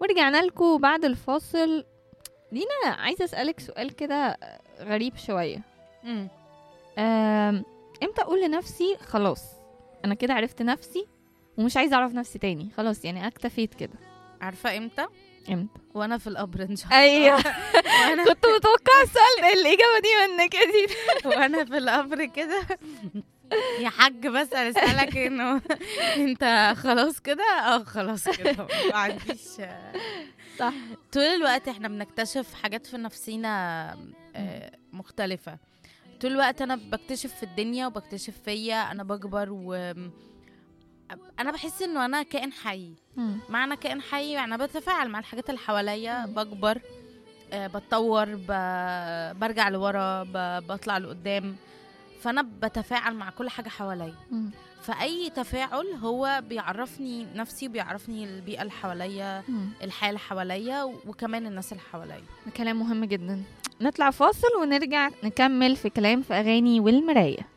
ورجعنا لكم بعد الفاصل دينا عايزه اسالك سؤال كده غريب شويه مم. أم، امتى اقول لنفسي خلاص انا كده عرفت نفسي ومش عايزه اعرف نفسي تاني خلاص يعني اكتفيت كده عارفه امتى امتى وانا في القبر ان شاء الله ايوه وانا كنت متوقعه السؤال الاجابه دي منك يا دينا وانا في القبر كده يا حاج بس انا اسالك انه انت خلاص كده اه خلاص كده ما عنديش صح طول الوقت احنا بنكتشف حاجات في نفسينا آه، مختلفة طول الوقت انا بكتشف في الدنيا وبكتشف فيا انا بكبر و انا بحس انه انا كائن حي معنى كائن حي يعني أنا بتفاعل مع الحاجات اللي حواليا مم. بكبر آه، بتطور ب... برجع لورا ب... بطلع لقدام فانا بتفاعل مع كل حاجه حواليا مم. فاي تفاعل هو بيعرفني نفسي بيعرفني البيئه اللي حواليا مم. الحياه اللي حواليا وكمان الناس اللي حواليا ده كلام مهم جدا نطلع فاصل ونرجع نكمل في كلام في اغاني والمرايه